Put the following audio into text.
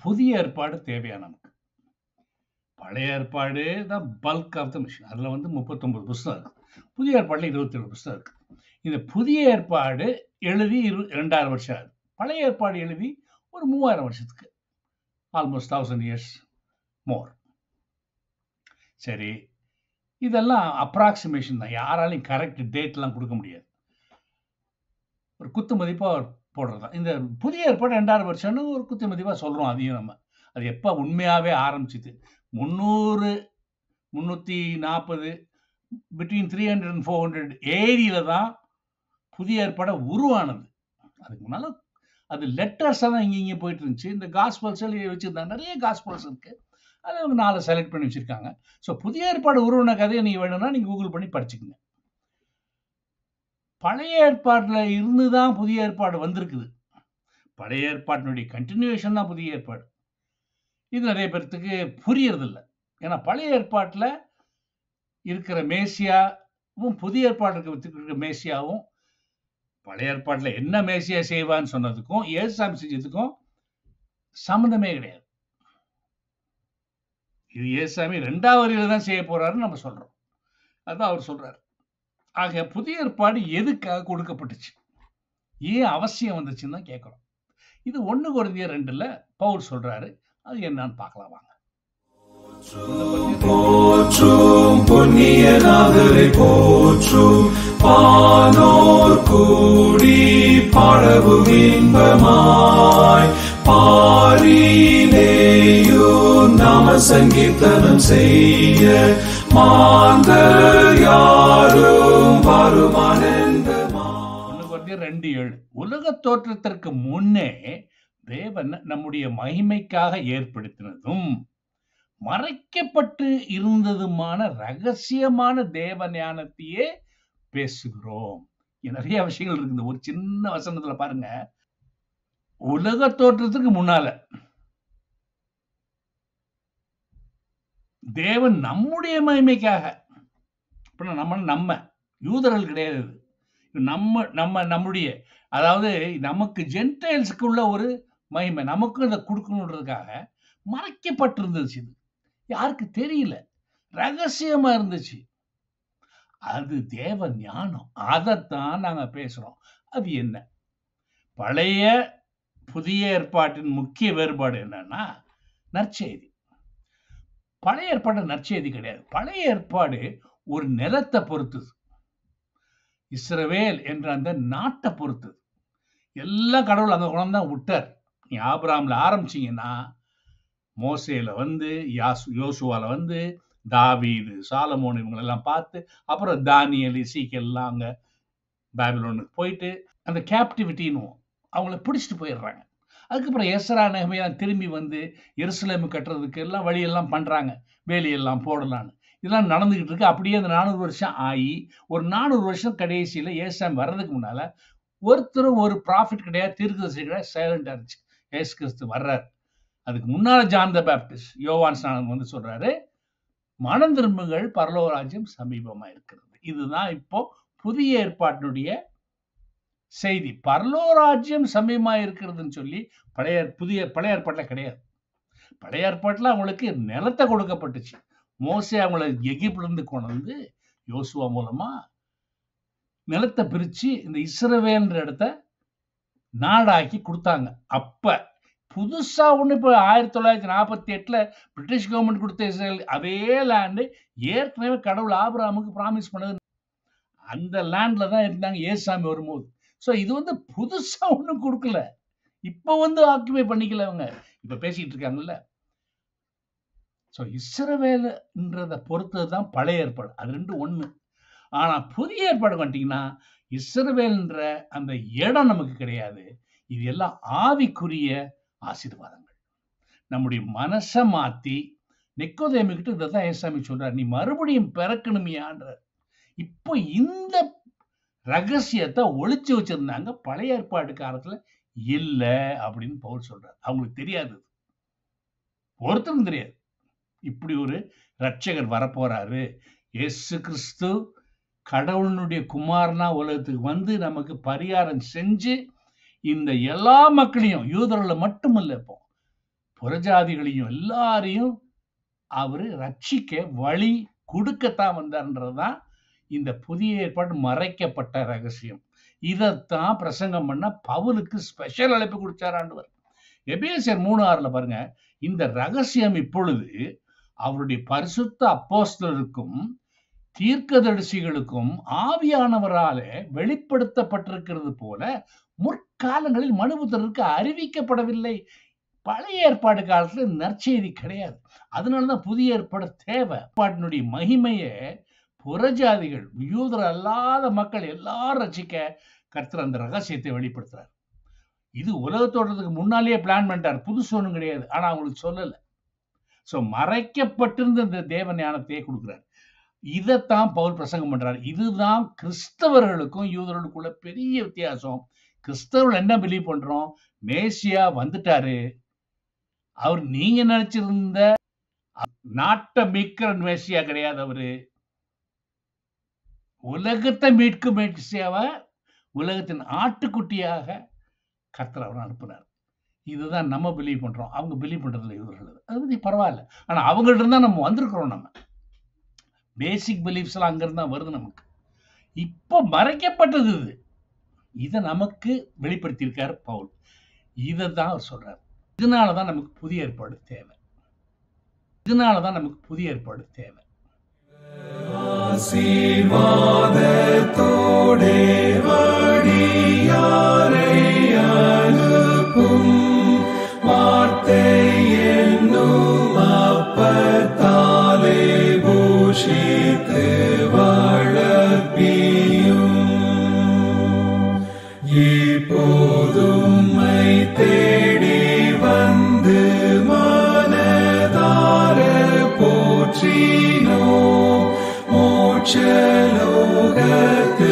புதிய ஏற்பாடு தேவையா நமக்கு பழைய ஏற்பாடு தான் பல்க் ஆஃப் த மிஷின் அதில் வந்து முப்பத்தொம்பது புஸ்தகம் இருக்கு புதிய ஏற்பாடில் இருபத்தேழு புஸ்தகம் இருக்கு இந்த புதிய ஏற்பாடு எழுதி இரு ரெண்டாயிரம் வருஷம் ஆகுது பழைய ஏற்பாடு எழுதி ஒரு மூவாயிரம் வருஷத்துக்கு ஆல்மோஸ்ட் தௌசண்ட் இயர்ஸ் மோர் சரி இதெல்லாம் அப்ராக்சிமேஷன் தான் யாராலையும் கரெக்ட் டேட்லாம் கொடுக்க முடியாது ஒரு குத்து மதிப்பாக போடுறது தான் இந்த புதிய ஏற்பாடு ரெண்டாயிரம் வருஷம்னு ஒரு குத்து மதிப்பாக சொல்கிறோம் அதையும் நம்ம அது எப்போ உண்மையாகவே ஆரம்பிச்சுது முந்நூறு முந்நூற்றி நாற்பது between three hundred and four hundred ஏரியில் தான் புதிய ஏற்பாடை உருவானது அதுக்கு முன்னால் அது லெட்டர்ஸாக தான் இங்கே இங்கே போயிட்டு இருந்துச்சு இந்த காஸ்பல்ஸ் எழுதி வச்சுருந்தாங்க நிறைய காஸ்பல்ஸ் இருக்குது அதை அவங்க நாலு செலக்ட் பண்ணி வச்சுருக்காங்க ஸோ புதிய ஏற்பாடு உருவான கதையை நீங்கள் வேணும்னா நீங்கள் கூகுள் பண்ணி படிச்சுக்கங்க பழைய ஏற்பாட்டில் இருந்து தான் புதிய ஏற்பாடு வந்திருக்குது பழைய ஏற்பாட்டினுடைய கண்டினியூஷன் தான் புதிய ஏற்பாடு இது நிறைய பேர்த்துக்கு புரியறதில்ல ஏன்னா பழைய ஏற்பாட்டில் இருக்கிற மேசியாவும் புதிய ஏற்பாட்டுக்கு இருக்கிற மேசியாவும் பழைய ஏற்பாட்டில் என்ன மேசியா செய்வான்னு சொன்னதுக்கும் ஏசாமி செஞ்சதுக்கும் சம்மந்தமே கிடையாது இது ஏசாமி ரெண்டாவது வரியில தான் செய்ய போறாருன்னு நம்ம சொல்றோம் அதான் அவர் சொல்றாரு ஆக புதிய ஏற்பாடு எதுக்காக கொடுக்கப்பட்டுச்சு ஏன் அவசியம் வந்துச்சுன்னு தான் கேட்குறோம் இது ஒன்று குறைந்திய ரெண்டுல பவுல் சொல்றாரு அது என்னன்னு பார்க்கலாம் வாங்க போற்றும் பொன்னியனாதரை போற்றும் பானோர் கூடி பாடவும் இன்பமாய் பாரிலேயோ நாம சங்கீர்த்தனம் செய்ய மாந்தர் யாரும் வருமானென்பமா ஒன்று குறைந்திய ரெண்டு ஏழு உலக தோற்றத்திற்கு முன்னே தேவன் நம்முடைய மகிமைக்காக ஏற்படுத்தினதும் மறைக்கப்பட்டு இருந்ததுமான ரகசியமான தேவ ஞானத்தையே பேசுகிறோம் இங்க நிறைய விஷயங்கள் இருக்குது ஒரு சின்ன வசனத்துல பாருங்க உலக தோற்றத்துக்கு முன்னால தேவன் நம்முடைய மகிமைக்காக அப்படின்னா நம்ம நம்ம யூதர்கள் கிடையாது இது. இது நம்ம நம்ம நம்முடைய அதாவது நமக்கு ஜென்டைல்ஸுக்குள்ள ஒரு மகிமை நமக்கும் இதை கொடுக்கணுன்றதுக்காக மறைக்கப்பட்டிருந்துச்சு இது யாருக்கு தெரியல ரகசியமா இருந்துச்சு அது தேவ ஞானம் அதைத்தான் நாங்க பேசுறோம் அது என்ன பழைய புதிய ஏற்பாட்டின் முக்கிய வேறுபாடு என்னன்னா நற்செய்தி பழைய ஏற்பாடு நற்செய்தி கிடையாது பழைய ஏற்பாடு ஒரு நிலத்தை பொறுத்தது இஸ்ரவேல் என்ற அந்த நாட்டை பொறுத்தது எல்லாம் கடவுள் அந்த குணம் தான் விட்டார் நீ ஆபிராமில் ஆரம்பிச்சீங்கன்னா மோசேல வந்து யாசு யோசுவால வந்து தாவீது சாலமோன் இவங்களெல்லாம் பார்த்து அப்புறம் தானியல் இசைக்கெல்லாம் அங்கே பேபிலோனுக்கு போயிட்டு அந்த கேப்டிவிட்டின்னு அவங்கள பிடிச்சிட்டு போயிடுறாங்க அதுக்கப்புறம் எஸ்ரா நெகமையெல்லாம் திரும்பி வந்து எருசலேமு கட்டுறதுக்கு எல்லாம் வழியெல்லாம் பண்ணுறாங்க வேலையெல்லாம் போடலான்னு இதெல்லாம் நடந்துக்கிட்டு இருக்கு அப்படியே அந்த நானூறு வருஷம் ஆகி ஒரு நானூறு வருஷம் கடைசியில் ஏசாமி வர்றதுக்கு முன்னால் ஒருத்தரும் ஒரு ப்ராஃபிட் கிடையாது தீர்க்கதரிசி கிடையாது சைலண்டாக இருந்துச்சு ஏசு கிறிஸ்து வர்றார் அதுக்கு முன்னால் ஜான் த பேப்டிஸ்ட் யோவான் ஸ்நானம் வந்து சொல்றாரு மனம் திரும்புங்கள் பரலோக ராஜ்யம் சமீபமா இருக்கிறது இதுதான் இப்போ புதிய ஏற்பாட்டினுடைய செய்தி பரலோக ராஜ்யம் சமீபமா இருக்கிறதுன்னு சொல்லி பழைய புதிய பழைய ஏற்பாட்டில் கிடையாது பழைய ஏற்பாட்டில் அவங்களுக்கு நிலத்தை கொடுக்கப்பட்டுச்சு மோசே அவங்கள எகிப்துல இருந்து கொண்டு வந்து யோசுவா மூலமா நிலத்தை பிரிச்சு இந்த இஸ்ரவேல்ன்ற இடத்த நாடாக்கி கொடுத்தாங்க அப்ப புதுசா ஒண்ணு இப்போ ஆயிரத்தி தொள்ளாயிரத்தி நாற்பத்தி எட்டுல பிரிட்டிஷ் கவர்மெண்ட் கொடுத்த இஸ்ரேல் அதே லேண்டு ஏற்கனவே கடவுள் ஆபிரகாமுக்கு ப்ராமிஸ் பண்ணது அந்த லேண்ட்ல தான் இருந்தாங்க ஏசாமி வரும்போது ஸோ இது வந்து புதுசா ஒன்றும் கொடுக்கல இப்போ வந்து ஆக்குபை பண்ணிக்கல அவங்க இப்ப பேசிட்டு இருக்காங்கல்ல ஸோ இஸ்ரவேலுன்றதை பொறுத்தது தான் பழைய ஏற்பாடு அது ரெண்டு ஒண்ணு ஆனா புதிய ஏற்பாடு வந்துட்டீங்கன்னா இஸ்ரவேல்ன்ற அந்த இடம் நமக்கு கிடையாது இது எல்லாம் ஆவிக்குரிய ஆசீர்வாதங்கள் நம்முடைய மனசை மாத்தி நெக்கோதேமிக்கிட்ட இதை தான் ஏசாமி சொல்றார் நீ மறுபடியும் பிறக்கணுமியான்ற இப்போ இந்த ரகசியத்தை ஒளிச்சு வச்சிருந்தாங்க பழைய ஏற்பாடு காலத்துல இல்ல அப்படின்னு பவுல் சொல்றார் அவங்களுக்கு தெரியாது இது. ஒருத்தருக்கும் தெரியாது இப்படி ஒரு ரட்சகர் வரப்போறாரு இயேசு கிறிஸ்து கடவுளினுடைய குமாரனா உலகத்துக்கு வந்து நமக்கு பரிகாரம் செஞ்சு இந்த எல்லா மக்களையும் யூதர்களை மட்டுமல்ல இப்போ புறஜாதிகளையும் எல்லாரையும் அவரு ரட்சிக்க வழி கொடுக்கத்தான் வந்தார்ன்றதுதான் இந்த புதிய ஏற்பாடு மறைக்கப்பட்ட ரகசியம் இதைத்தான் பிரசங்கம் பண்ண பவுலுக்கு ஸ்பெஷல் அழைப்பு கொடுத்தார் ஆண்டவர் எபேசியர் மூணு ஆறுல பாருங்க இந்த ரகசியம் இப்பொழுது அவருடைய பரிசுத்த அப்போஸ்தலருக்கும் தீர்க்கதரிசிகளுக்கும் ஆவியானவரால வெளிப்படுத்தப்பட்டிருக்கிறது போல முற்காலங்களில் மனுபுத்தருக்கு அறிவிக்கப்படவில்லை பழைய ஏற்பாடு காலத்துல நற்செய்தி கிடையாது அதனாலதான் புதிய ஏற்பாடு தேவை ஏற்பாட்டினுடைய மகிமையை புறஜாதிகள் யூதர் அல்லாத மக்கள் எல்லாரும் ரசிக்க கர்த்தர் அந்த ரகசியத்தை வெளிப்படுத்துறார் இது உலகத்தோட்டத்துக்கு முன்னாலேயே பிளான் பண்ணிட்டார் புதுசு ஒன்றும் கிடையாது ஆனா அவங்களுக்கு சொல்லல ஸோ மறைக்கப்பட்டிருந்த இந்த தேவ ஞானத்தையே கொடுக்குறார் இதைத்தான் பவுல் பிரசங்கம் பண்றார் இதுதான் கிறிஸ்தவர்களுக்கும் யூதர்களுக்குள்ள பெரிய வித்தியாசம் கிறிஸ்தவர்கள் என்ன பிலீவ் பண்றோம் மேசியா வந்துட்டாரு அவர் நீங்க நினைச்சிருந்த நாட்டை மீட்கிற மேசியா கிடையாது அவரு உலகத்தை மீட்கும் மேசியாவை உலகத்தின் ஆட்டுக்குட்டியாக கர்த்தர் அவர் அனுப்புனார் இதுதான் நம்ம பிலீவ் பண்றோம் அவங்க பிலீவ் பண்றதுல இவர்கள் அது பத்தி பரவாயில்ல ஆனா அவங்கள்ட்ட இருந்தா நம்ம வந்திருக்கிறோம் நம்ம பேசிக் பிலீஃப்ஸ் எல்லாம் அங்கிருந்து தான் வருது நமக்கு இப்போ மறைக்கப்பட்டது இது இதை நமக்கு வெளிப்படுத்தியிருக்காரு பவுல் இதை தான் அவர் சொல்றார் இதனால தான் நமக்கு புதிய ஏற்பாடு தேவை இதனால தான் நமக்கு புதிய ஏற்பாடு தேவை ஆசீர்வாதத்தோடே வழியாரை அனுப்பும் வார்த்தை என்னும் அப்பத்தாலே பூஷித்து வளர்ப்பியும் இப்போதும்மை தேடி வந்து மனதார போற்றினோ மோட்சலோகத்து